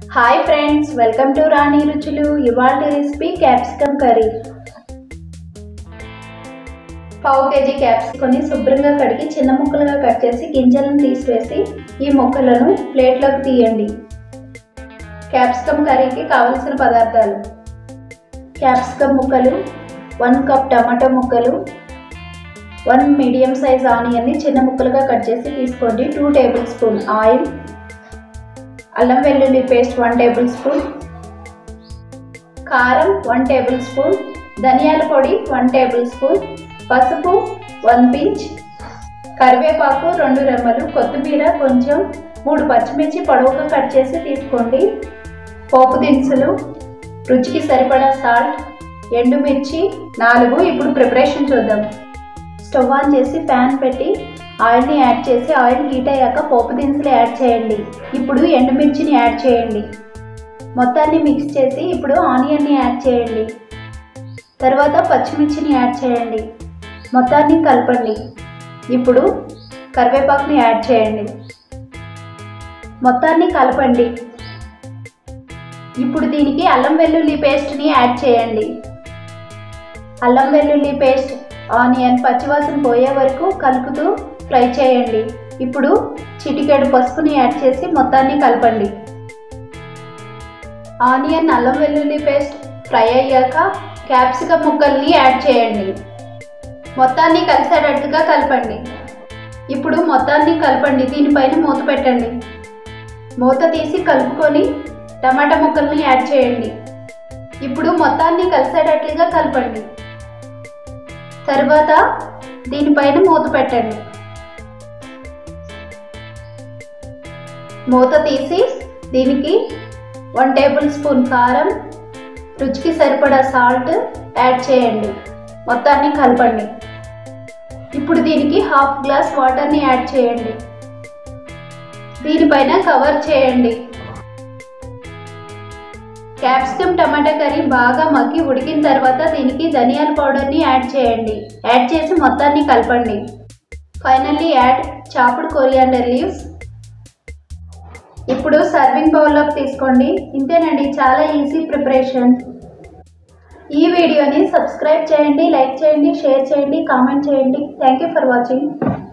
hi friends welcome to Rani Ruchulu ఇవాళ recipe capsicum curry పావు KG క్యాప్సికొని శుభ్రంగా కడిగి చిన్న ముక్కలుగా కట్ చేసి గింజలను తీసివేసి ఈ ముక్కలను ప్లేట్లోకి తీయండి క్యాప్సికమ్ కర్రీకి కావలసిన పదార్థాలు క్యాప్సికమ్ ముక్కలు వన్ కప్ టమాటో ముక్కలు వన్ మీడియం సైజ్ ఆనియన్ని చిన్న ముక్కలుగా కట్ చేసి తీసుకోండి టూ టేబుల్ స్పూన్ ఆయిల్ అల్లం వెల్లుల్లి పేస్ట్ వన్ టేబుల్ స్పూన్ కారం వన్ టేబుల్ స్పూన్ ధనియాల పొడి వన్ టేబుల్ స్పూన్ పసుపు వన్ పించ్ కరివేపాకు రెండు రెమ్మలు కొత్తిమీర కొంచెం మూడు పచ్చిమిర్చి పొడవుగా కట్ చేసి తీసుకోండి పోపు దినుసులు రుచికి సరిపడా సాల్ట్ ఎండుమిర్చి నాలుగు ఇప్పుడు ప్రిపరేషన్ చూద్దాం స్టవ్ ఆన్ చేసి ప్యాన్ పెట్టి ఆయిల్ని యాడ్ చేసి ఆయిల్ హీట్ అయ్యాక పోపు దినుసులు యాడ్ చేయండి ఇప్పుడు ఎండుమిర్చిని యాడ్ చేయండి మొత్తాన్ని మిక్స్ చేసి ఇప్పుడు ఆనియన్ని యాడ్ చేయండి తర్వాత పచ్చిమిర్చిని యాడ్ చేయండి మొత్తాన్ని కలపండి ఇప్పుడు కరివేపాకుని యాడ్ చేయండి మొత్తాన్ని కలపండి ఇప్పుడు దీనికి అల్లం వెల్లుల్లి పేస్ట్ని యాడ్ చేయండి అల్లం వెల్లుల్లి పేస్ట్ ఆనియన్ పచ్చివాసన పోయే వరకు కలుపుతూ ఫ్రై చేయండి ఇప్పుడు చిటికెడు పసుపుని యాడ్ చేసి మొత్తాన్ని కలపండి ఆనియన్ అల్లం వెల్లుల్లి పేస్ట్ ఫ్రై అయ్యాక క్యాప్సికమ్ ముక్కల్ని యాడ్ చేయండి మొత్తాన్ని కలిసేటట్టుగా కలపండి ఇప్పుడు మొత్తాన్ని కలపండి దీనిపైన మూత పెట్టండి మూత తీసి కలుపుకొని టమాటా ముక్కల్ని యాడ్ చేయండి ఇప్పుడు మొత్తాన్ని కలిసేటట్లుగా కలపండి తర్వాత దీనిపైన మూత పెట్టండి మూత తీసి దీనికి వన్ టేబుల్ స్పూన్ కారం రుచికి సరిపడా సాల్ట్ యాడ్ చేయండి మొత్తాన్ని కలపండి ఇప్పుడు దీనికి హాఫ్ గ్లాస్ వాటర్ని యాడ్ చేయండి దీనిపైన కవర్ చేయండి క్యాప్సికమ్ టమాటా కర్రీ బాగా మగ్గి ఉడికిన తర్వాత దీనికి ధనియాల పౌడర్ని యాడ్ చేయండి యాడ్ చేసి మొత్తాన్ని కలపండి finally add chopped coriander leaves ఇప్పుడు సర్వింగ్ బౌల్లోకి తీసుకోండి ఇంతేనండి చాలా ఈజీ ప్రిపరేషన్ ఈ వీడియోని సబ్స్క్రైబ్ చేయండి లైక్ చేయండి షేర్ చేయండి కామెంట్ చేయండి థ్యాంక్ యూ ఫర్ వాచింగ్